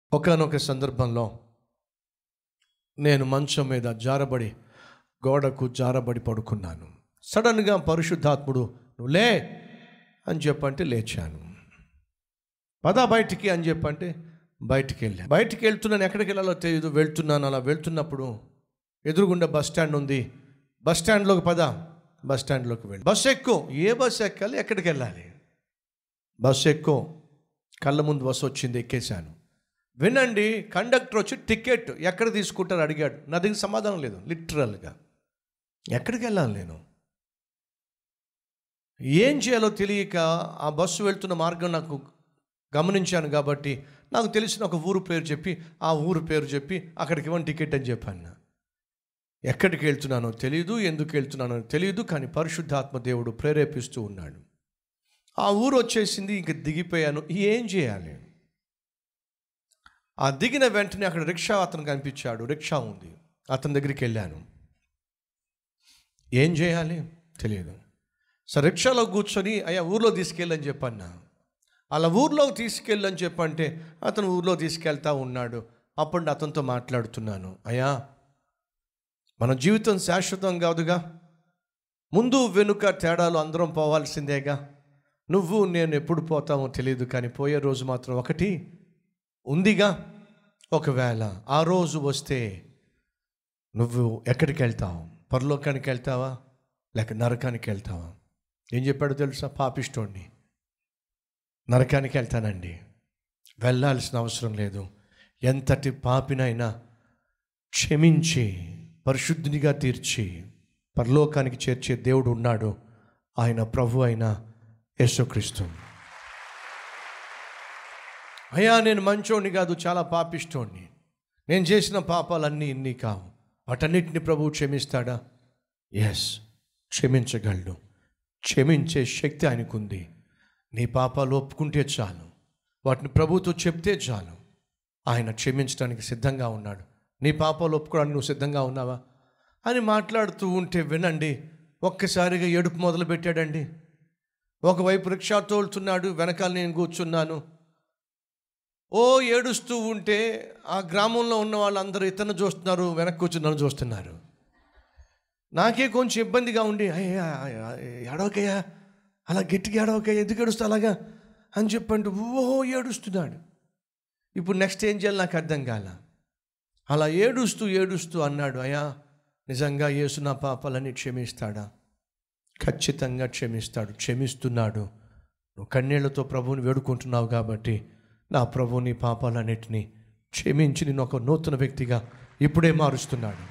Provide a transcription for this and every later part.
ఒకనొక సందర్భంలో నేను మంచం మీద జారబడి గోడకు జారబడి పడుకున్నాను సడన్గా పరిశుద్ధాత్ముడు నువ్వు లే అని చెప్పంటే లేచాను పద బయటికి అని చెప్పంటే బయటికి వెళ్ళా బయటికి వెళ్తున్నాను ఎక్కడికి వెళ్ళాలో తెలియదు వెళ్తున్నాను అలా వెళ్తున్నప్పుడు ఎదురుగుండా బస్ స్టాండ్ ఉంది బస్ స్టాండ్లోకి పద బస్ స్టాండ్లోకి వెళ్ళి బస్ ఎక్కువ ఏ బస్ ఎక్కాలి ఎక్కడికి వెళ్ళాలి బస్ ఎక్కువ కళ్ళ ముందు బస్సు వచ్చింది ఎక్కేశాను వినండి కండక్టర్ వచ్చి టికెట్ ఎక్కడ తీసుకుంటారు అడిగాడు నా దగ్గర సమాధానం లేదు లిటరల్గా ఎక్కడికి వెళ్ళాలి నేను ఏం చేయాలో తెలియక ఆ బస్సు వెళ్తున్న మార్గం నాకు గమనించాను కాబట్టి నాకు తెలిసిన ఒక ఊరు పేరు చెప్పి ఆ ఊరు పేరు చెప్పి అక్కడికి ఇవ్వని టికెట్ అని చెప్పాను ఎక్కడికి వెళ్తున్నానో తెలియదు ఎందుకు వెళ్తున్నానో తెలియదు కానీ పరిశుద్ధాత్మ దేవుడు ప్రేరేపిస్తూ ఉన్నాడు ఆ ఊరు వచ్చేసింది ఇంక దిగిపోయాను ఏం చేయాలి ఆ దిగిన వెంటనే అక్కడ రిక్షా అతను కనిపించాడు రిక్షా ఉంది అతని దగ్గరికి వెళ్ళాను ఏం చేయాలి తెలియదు సో రిక్షాలో కూర్చొని అయ్యా ఊర్లో తీసుకెళ్ళని చెప్పన్నా అలా ఊర్లోకి తీసుకెళ్ళని చెప్పంటే అతను ఊర్లో తీసుకెళ్తా ఉన్నాడు అప్పుడు అతనితో మాట్లాడుతున్నాను అయ్యా మన జీవితం శాశ్వతం కాదుగా ముందు వెనుక తేడాలు అందరం పోవాల్సిందేగా నువ్వు నేను ఎప్పుడు పోతామో తెలియదు కానీ పోయే రోజు మాత్రం ఒకటి ఉందిగా ఒకవేళ ఆ రోజు వస్తే నువ్వు ఎక్కడికి వెళ్తావు పరలోకానికి వెళ్తావా లేక నరకానికి వెళ్తావా ఏం చెప్పాడో తెలుసా పాపిస్తోండి నరకానికి వెళ్తానండి వెళ్ళాల్సిన అవసరం లేదు ఎంతటి పాపినైనా క్షమించి పరిశుద్ధినిగా తీర్చి పరలోకానికి చేర్చే దేవుడు ఉన్నాడు ఆయన ప్రభు అయిన యేసుక్రీస్తు అయ్యా నేను మంచోడిని కాదు చాలా పాపిష్టోడిని నేను చేసిన పాపాలన్నీ ఇన్ని కావు వాటన్నిటిని ప్రభువు క్షమిస్తాడా ఎస్ క్షమించగలడు క్షమించే శక్తి ఆయనకుంది నీ పాపాలు ఒప్పుకుంటే చాలు వాటిని ప్రభుతో చెప్తే చాలు ఆయన క్షమించడానికి సిద్ధంగా ఉన్నాడు నీ పాపాలు ఒప్పుకోవడానికి నువ్వు సిద్ధంగా ఉన్నావా అని మాట్లాడుతూ ఉంటే వినండి ఒక్కసారిగా ఏడుపు మొదలు పెట్టాడండి ఒకవైపు రిక్షా తోలుతున్నాడు వెనకాల నేను కూర్చున్నాను ఓ ఏడుస్తూ ఉంటే ఆ గ్రామంలో ఉన్న వాళ్ళందరూ ఇతను చూస్తున్నారు వెనక్కి కూర్చుని నన్ను చూస్తున్నారు నాకే కొంచెం ఇబ్బందిగా ఉండి అయ్యా ఏడవకయ్యా అలా గట్టిగా ఏడవకయ్యా ఎందుకు ఏడుస్తా అలాగా అని చెప్పండి ఓ ఏడుస్తున్నాడు ఇప్పుడు నెక్స్ట్ ఏం చేయాలి నాకు అర్థం కాల అలా ఏడుస్తూ ఏడుస్తూ అన్నాడు అయ్యా నిజంగా యేసు నా పాపాలని క్షమిస్తాడా ఖచ్చితంగా క్షమిస్తాడు క్షమిస్తున్నాడు నువ్వు కన్నీళ్లతో ప్రభువుని వేడుకుంటున్నావు కాబట్టి నా ప్రభు నీ పాపాలన్నిటినీ క్షమించి నేను ఒక నూతన వ్యక్తిగా ఇప్పుడే మారుస్తున్నాడు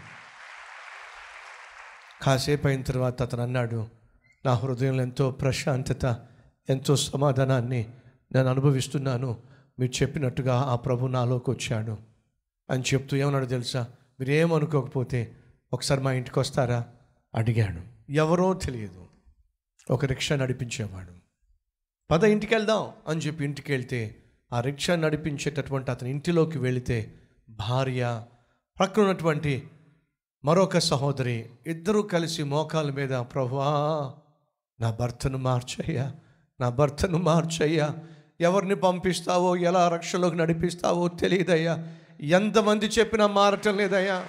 కాసేపు అయిన తర్వాత అతను అన్నాడు నా హృదయంలో ఎంతో ప్రశాంతత ఎంతో సమాధానాన్ని నేను అనుభవిస్తున్నాను మీరు చెప్పినట్టుగా ఆ ప్రభు నాలోకి వచ్చాడు అని చెప్తూ ఏమన్నాడు తెలుసా మీరు ఏమనుకోకపోతే ఒకసారి మా ఇంటికి వస్తారా అడిగాడు ఎవరో తెలియదు ఒక రిక్షా నడిపించేవాడు పద ఇంటికి వెళ్దాం అని చెప్పి ఇంటికి వెళ్తే ఆ రిక్షా నడిపించేటటువంటి అతని ఇంటిలోకి వెళితే భార్య ప్రక్కన ఉన్నటువంటి మరొక సహోదరి ఇద్దరూ కలిసి మోకాల మీద ప్రభువా నా భర్తను మార్చయ్యా నా భర్తను మార్చయ్యా ఎవరిని పంపిస్తావో ఎలా రక్షలోకి నడిపిస్తావో తెలియదయ్యా ఎంతమంది చెప్పినా మారటం లేదయ్యా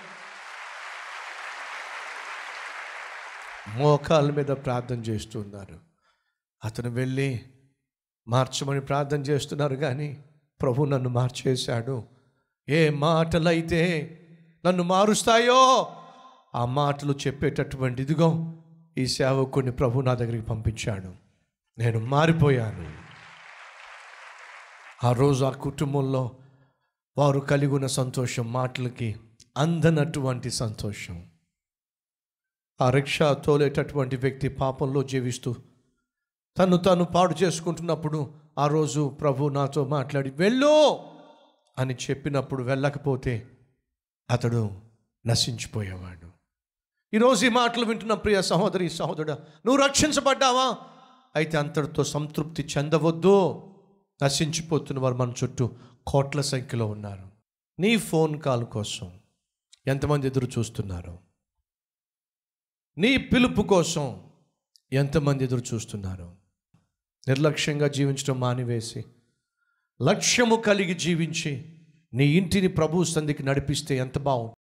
మోకాల మీద ప్రార్థన చేస్తున్నారు అతను వెళ్ళి మార్చమని ప్రార్థన చేస్తున్నారు కానీ ప్రభు నన్ను మార్చేశాడు ఏ మాటలైతే నన్ను మారుస్తాయో ఆ మాటలు చెప్పేటటువంటి ఇదిగో ఈ సేవకుని ప్రభు నా దగ్గరికి పంపించాడు నేను మారిపోయాను ఆ రోజు ఆ కుటుంబంలో వారు కలిగి ఉన్న సంతోషం మాటలకి అందనటువంటి సంతోషం ఆ రిక్షా తోలేటటువంటి వ్యక్తి పాపంలో జీవిస్తూ తను తాను పాడు చేసుకుంటున్నప్పుడు ఆ రోజు ప్రభు నాతో మాట్లాడి వెళ్ళు అని చెప్పినప్పుడు వెళ్ళకపోతే అతడు నశించిపోయేవాడు ఈరోజు ఈ మాటలు వింటున్న ప్రియ సహోదరి సహోదరుడా నువ్వు రక్షించబడ్డావా అయితే అంతటితో సంతృప్తి చెందవద్దు నశించిపోతున్న వారు మన చుట్టూ కోట్ల సంఖ్యలో ఉన్నారు నీ ఫోన్ కాల్ కోసం ఎంతమంది ఎదురు చూస్తున్నారు నీ పిలుపు కోసం ఎంతమంది ఎదురు చూస్తున్నారు నిర్లక్ష్యంగా జీవించడం మానివేసి లక్ష్యము కలిగి జీవించి నీ ఇంటిని ప్రభు సంధికి నడిపిస్తే ఎంత బాగుంటుంది